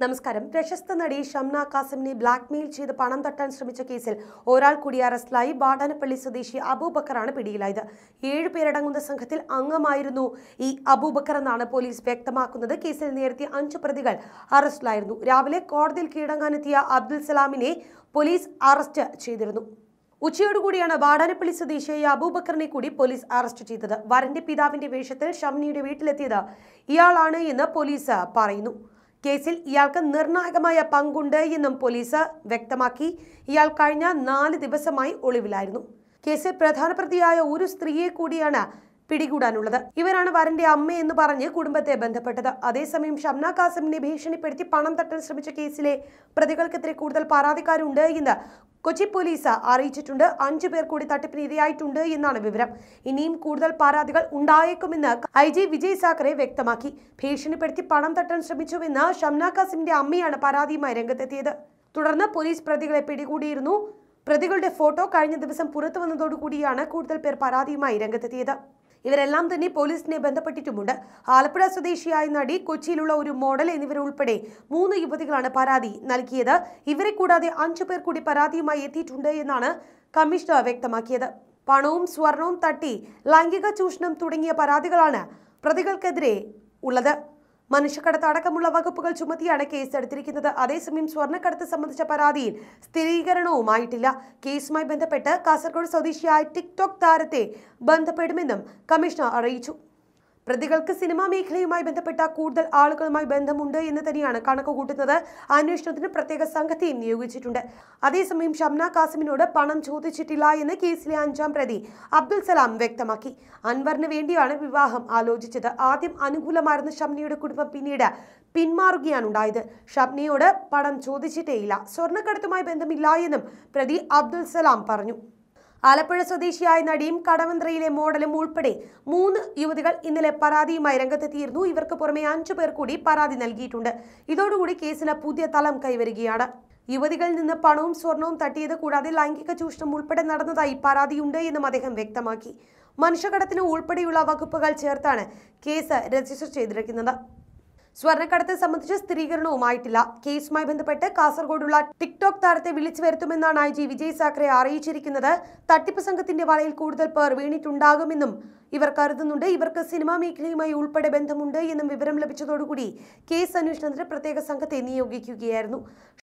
നമസ്കാരം പ്രശസ്ത നടി ഷംന കാസിമിനെ ബ്ലാക്ക്മെയിൽ ചെയ്ത് പണം തട്ടാൻ ശ്രമിച്ച കേസിൽ ഒരാൾ കൂടി അറസ്റ്റിലായി ബാടാനപ്പള്ളി സ്വദേശി അബൂബക്കറാണ് പിടിയിലായത് ഏഴ് പേരടങ്ങുന്ന സംഘത്തിൽ അംഗമായിരുന്നു ഈ അബൂബക്കർ എന്നാണ് പോലീസ് വ്യക്തമാക്കുന്നത് കേസിൽ നേരത്തെ അഞ്ചു പ്രതികൾ അറസ്റ്റിലായിരുന്നു രാവിലെ കോടതിയിൽ കീഴടങ്ങാനെത്തിയ അബ്ദുൽ സലാമിനെ പോലീസ് അറസ്റ്റ് ചെയ്തിരുന്നു ഉച്ചയോടുകൂടിയാണ് വാടാനപ്പള്ളി സ്വദേശിയായ അബൂബക്കറിനെ കൂടി പോലീസ് അറസ്റ്റ് ചെയ്തത് വരന്റെ പിതാവിന്റെ വേഷത്തിൽ ഷംനിയുടെ വീട്ടിലെത്തിയത് ഇയാളാണ് എന്ന് പോലീസ് പറയുന്നു കേസിൽ ഇയാൾക്ക് നിർണായകമായ പങ്കുണ്ട് എന്നും പോലീസ് വ്യക്തമാക്കി ഇയാൾ കഴിഞ്ഞ നാല് ദിവസമായി ഒളിവിലായിരുന്നു കേസിൽ പ്രധാന പ്രതിയായ ഒരു സ്ത്രീയെ കൂടിയാണ് പിടികൂടാനുള്ളത് ഇവരാണ് വരന്റെ അമ്മ എന്ന് പറഞ്ഞ് കുടുംബത്തെ ബന്ധപ്പെട്ടത് അതേസമയം ഷംന കാസിമിനെ ഭീഷണിപ്പെടുത്തി പണം തട്ടാൻ ശ്രമിച്ച കേസിലെ പ്രതികൾക്കെതിരെ കൂടുതൽ പരാതിക്കാരുണ്ട് എന്ന് കൊച്ചി പോലീസ് അറിയിച്ചിട്ടുണ്ട് അഞ്ചു പേർ കൂടി തട്ടിപ്പിന് ഇരയായിട്ടുണ്ട് എന്നാണ് വിവരം ഇനിയും കൂടുതൽ പരാതികൾ ഉണ്ടായേക്കുമെന്ന് ഐ ജി വിജയ് സാക്കറെ വ്യക്തമാക്കി ഭീഷണിപ്പെടുത്തി പണം തട്ടാൻ ശ്രമിച്ചുവെന്ന് ഷംന കാസിമിന്റെ അമ്മയാണ് പരാതിയുമായി രംഗത്തെത്തിയത് തുടർന്ന് പോലീസ് പ്രതികളെ പിടികൂടിയിരുന്നു പ്രതികളുടെ ഫോട്ടോ കഴിഞ്ഞ ദിവസം പുറത്തു വന്നതോടുകൂടിയാണ് കൂടുതൽ പേർ പരാതിയുമായി രംഗത്തെത്തിയത് ഇവരെല്ലാം തന്നെ പോലീസിനെ ബന്ധപ്പെട്ടിട്ടുമുണ്ട് ആലപ്പുഴ സ്വദേശിയായ നടി കൊച്ചിയിലുള്ള ഒരു മോഡൽ എന്നിവരുൾപ്പെടെ മൂന്ന് യുവതികളാണ് പരാതി നൽകിയത് ഇവരെ കൂടാതെ അഞ്ചു പേർ കൂടി പരാതിയുമായി എത്തിയിട്ടുണ്ട് എന്നാണ് കമ്മീഷണർ വ്യക്തമാക്കിയത് പണവും സ്വർണവും തട്ടി ലൈംഗിക ചൂഷണം തുടങ്ങിയ പരാതികളാണ് പ്രതികൾക്കെതിരെ ഉള്ളത് മനുഷ്യക്കടത്ത് അടക്കമുള്ള വകുപ്പുകൾ ചുമത്തിയാണ് കേസ് എടുത്തിരിക്കുന്നത് അതേസമയം സ്വർണ്ണക്കടത്ത് സംബന്ധിച്ച പരാതിയിൽ സ്ഥിരീകരണവുമായിട്ടില്ല കേസുമായി ബന്ധപ്പെട്ട് കാസർഗോഡ് സ്വദേശിയായ ടിക്ടോക്ക് താരത്തെ ബന്ധപ്പെടുമെന്നും കമ്മീഷണർ അറിയിച്ചു പ്രതികൾക്ക് സിനിമാ മേഖലയുമായി ബന്ധപ്പെട്ട കൂടുതൽ ആളുകളുമായി ബന്ധമുണ്ട് എന്ന് തന്നെയാണ് കണക്ക് കൂട്ടുന്നത് അന്വേഷണത്തിന് പ്രത്യേക സംഘത്തെയും നിയോഗിച്ചിട്ടുണ്ട് അതേസമയം ഷംന കാസിമിനോട് പണം ചോദിച്ചിട്ടില്ല എന്ന് കേസിലെ അഞ്ചാം പ്രതി അബ്ദുൽ സലാം വ്യക്തമാക്കി അൻവറിന് വേണ്ടിയാണ് വിവാഹം ആലോചിച്ചത് ആദ്യം അനുകൂലമായിരുന്ന ഷംനയുടെ കുടുംബം പിന്നീട് പിന്മാറുകയാണ് ഉണ്ടായത് ഷംനയോട് പണം ചോദിച്ചിട്ടേയില്ല സ്വർണ്ണക്കടത്തുമായി ബന്ധമില്ല എന്നും പ്രതി അബ്ദുൽ സലാം പറഞ്ഞു ആലപ്പുഴ സ്വദേശിയായ നടിയും കടവന്ത്രയിലെ മോഡലും ഉൾപ്പെടെ മൂന്ന് യുവതികൾ ഇന്നലെ പരാതിയുമായി രംഗത്തെത്തിയിരുന്നു ഇവർക്ക് പുറമെ അഞ്ചു പേർ കൂടി പരാതി നൽകിയിട്ടുണ്ട് ഇതോടുകൂടി കേസിന് പുതിയ തലം കൈവരികയാണ് യുവതികളിൽ നിന്ന് പണവും സ്വർണവും തട്ടിയത് കൂടാതെ ലൈംഗിക ചൂഷണം ഉൾപ്പെടെ നടന്നതായി പരാതിയുണ്ട് എന്നും അദ്ദേഹം വ്യക്തമാക്കി മനുഷ്യക്കടത്തിന് ഉൾപ്പെടെയുള്ള വകുപ്പുകൾ ചേർത്താണ് കേസ് രജിസ്റ്റർ ചെയ്തിരിക്കുന്നത് സ്വർണ്ണക്കടത്ത് സംബന്ധിച്ച സ്ഥിരീകരണവുമായിട്ടില്ല കേസുമായി ബന്ധപ്പെട്ട് കാസർഗോഡുള്ള ടിക്ടോക്ക് താരത്തെ വിളിച്ചു വരുത്തുമെന്നാണ് ഐ ജി വിജയ് സാക്കറെ അറിയിച്ചിരിക്കുന്നത് തട്ടിപ്പ് സംഘത്തിന്റെ വലയിൽ കൂടുതൽ പേർ വീണിട്ടുണ്ടാകുമെന്നും ഇവർ കരുതുന്നുണ്ട് ഇവർക്ക് സിനിമാ മേഖലയുമായി ഉൾപ്പെടെ ബന്ധമുണ്ട് എന്നും വിവരം ലഭിച്ചതോടുകൂടി കേസ് അന്വേഷണത്തിന് പ്രത്യേക സംഘത്തെ നിയോഗിക്കുകയായിരുന്നു